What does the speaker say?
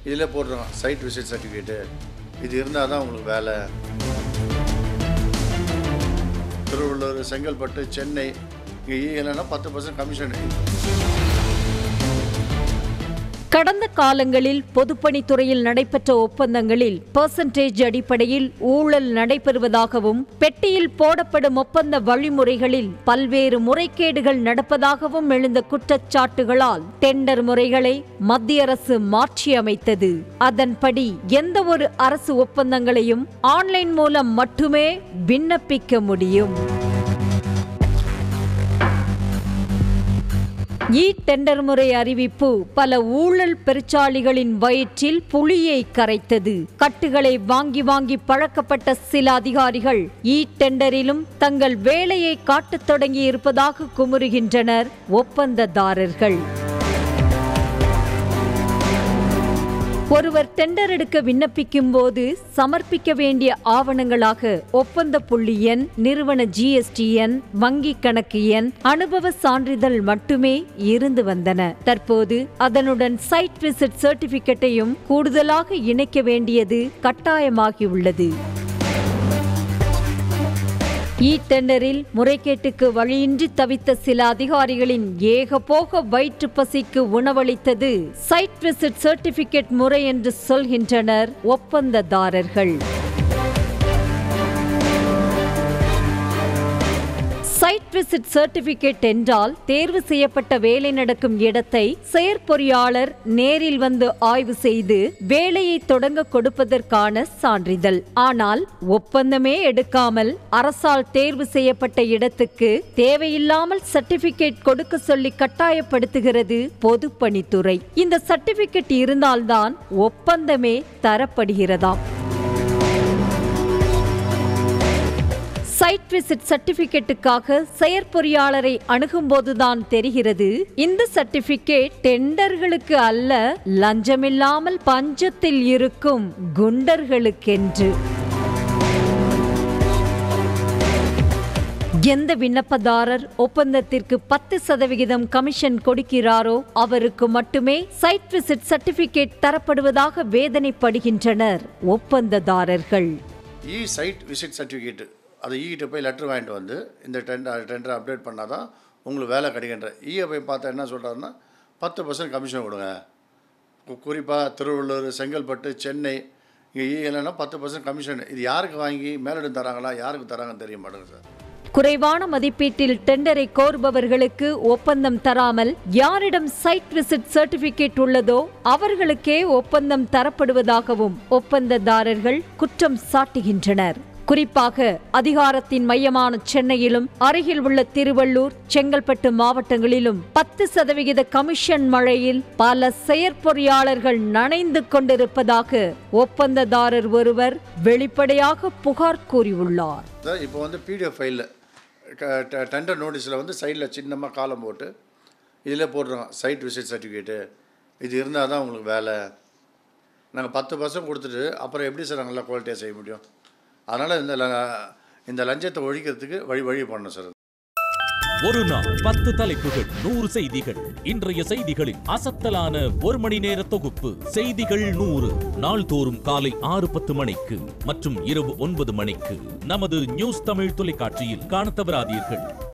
இதில் போடுறோம் side visit certificate இது இருந்தால் தான் உங்களுக்கு வேலை திருவள்ளூர் செங்கல்பட்டு சென்னை இங்கே இல்லைன்னா பத்து பர்சன்ட் கமிஷன் கடந்த காலங்களில் பொதுப்பணித்துறையில் நடைபெற்ற ஒப்பந்தங்களில் பெர்சன்டேஜ் அடிப்படையில் ஊழல் நடைபெறுவதாகவும் பெட்டியில் போடப்படும் ஒப்பந்த வழிமுறைகளில் பல்வேறு முறைகேடுகள் நடப்பதாகவும் எழுந்த குற்றச்சாட்டுகளால் டெண்டர் முறைகளை மத்திய அரசு மாற்றியமைத்தது அதன்படி எந்த ஒரு அரசு ஒப்பந்தங்களையும் ஆன்லைன் மூலம் மட்டுமே விண்ணப்பிக்க முடியும் இ டெண்டர் முறை அறிவிப்பு பல ஊழல் பெருச்சாளிகளின் வயிற்றில் புளியை கரைத்தது கட்டுகளை வாங்கி வாங்கி பழக்கப்பட்ட சில அதிகாரிகள் இ டெண்டரிலும் தங்கள் வேலையை காட்டத் தொடங்கி இருப்பதாக குமுறுகின்றனர் ஒப்பந்ததாரர்கள் ஒருவர் டெண்டர் எடுக்க விண்ணப்பிக்கும் போது சமர்ப்பிக்க வேண்டிய ஆவணங்களாக ஒப்பந்த புள்ளி எண் நிறுவன ஜிஎஸ்டி எண் வங்கி கணக்கு எண் அனுபவ சான்றிதழ் மட்டுமே இருந்து வந்தன தற்போது அதனுடன் சைட் விசிட் சர்டிபிகேட்டையும் கூடுதலாக இணைக்க வேண்டியது கட்டாயமாகியுள்ளது இ டெண்டரில் முறைகேட்டுக்கு வழியின்றி தவித்த சில அதிகாரிகளின் ஏகபோக வயிற்று பசிக்கு உணவளித்தது சைட் விசிட் சர்டிபிகேட் முறை என்று சொல்கின்றனர் ஒப்பந்ததாரர்கள் சைட் விசிட் சர்டிபிகேட் என்றால் தேர்வு செய்யப்பட்ட வேலை நடக்கும் இடத்தை செயற்பொறியாளர் நேரில் வந்து ஆய்வு செய்து வேலையை தொடங்க கொடுப்பதற்கான சான்றிதழ் ஆனால் ஒப்பந்தமே எடுக்காமல் அரசால் தேர்வு செய்யப்பட்ட இடத்துக்கு தேவையில்லாமல் சர்டிபிகேட் கொடுக்க சொல்லி கட்டாயப்படுத்துகிறது பொதுப்பணித்துறை இந்த சர்டிபிகேட் இருந்தால்தான் ஒப்பந்தமே தரப்படுகிறதாம் சைட் விசிட் சர்டிபிகேட்டுக்காக செயற்பொறியாளரை அணுகும்போதுதான் தெரிகிறது இந்த சர்டிபிகேட் டெண்டர்களுக்கு அல்ல லஞ்சமில்லாமல் பஞ்சத்தில் இருக்கும் குண்டர்களுக்கென்று எந்த விண்ணப்பதாரர் ஒப்பந்தத்திற்கு பத்து சதவிகிதம் கமிஷன் கொடுக்கிறாரோ அவருக்கு மட்டுமே சைட் விசிட் சர்டிபிகேட் தரப்படுவதாக வேதனைப்படுகின்றனர் ஒப்பந்ததாரர்கள் இ சைட் விசிட் சர்டிஃபிகேட்டு அது ஈகிட்ட போய் லெட்டர் வாங்கிட்டு வந்து இந்த டெண்டர் டெண்டரை அப்டேட் பண்ணால் தான் உங்களுக்கு வேலை கிடைக்கின்ற ஈயை போய் பார்த்தா என்ன சொல்கிறாருன்னா பத்து பர்சன்ட் கமிஷன் கொடுங்க குறிப்பாக திருவள்ளூர் செங்கல்பட்டு சென்னை இங்கே ஈ இல்லைன்னா பத்து பர்சன்ட் கமிஷன் இது யாருக்கு வாங்கி மேலிடம் தராங்களா யாருக்கு தராங்கன்னு தெரிய மாட்டேங்குது சார் குறைவான மதிப்பீட்டில் டெண்டரை கோருபவர்களுக்கு ஒப்பந்தம் தராமல் யாரிடம் சைட் விசிட் சர்டிபிகேட் உள்ளதோ அவர்களுக்கே ஒப்பந்தம் தரப்படுவதாகவும் ஒப்பந்ததாரர்கள் குற்றம் சாட்டுகின்றனர் குறிப்பாக அதிகாரத்தின் மையமான சென்னையிலும் அருகில் உள்ள திருவள்ளூர் செங்கல்பட்டு மாவட்டங்களிலும் பத்து சதவிகித கமிஷன் மழையில் பல செயற்பொறியாளர்கள் நனைந்து கொண்டிருப்பதாக ஒப்பந்ததாரர் ஒருவர் வெளிப்படையாக புகார் கூறியுள்ளார் சார் இப்போ வந்து பிடிஎஃப் ஃபைலில் டெண்டர் நோட்டீஸில் வந்து சைடில் சின்னமாக காலம் போட்டு இதில் போடுறோம் சைட் விசிட் சர்டிஃபிகேட்டு இது இருந்தால் தான் உங்களுக்கு வேலை நாங்கள் பத்து பர்சன்ட் கொடுத்துட்டு அப்புறம் எப்படி சார் நல்லா குவாலிட்டியாக செய்ய முடியும் அதனால் இந்த ல- இந்த லஞ்சத்தை ஒழிக்கிறதுக்கு வழி வழி பண்ணணும் சார் ஒரு நாள் பத்து தலைப்புகள் நூறு செய்திகள் இன்றைய செய்திகளின் அசத்தலான ஒரு மணி நேர தொகுப்பு செய்திகள் நூறு நாள்தோறும் காலை ஆறு பத்து மணிக்கு மற்றும் இரவு ஒன்பது மணிக்கு நமது நியூஸ் தமிழ் தொலைக்காட்சியில் காணத் தவறாதீர்கள்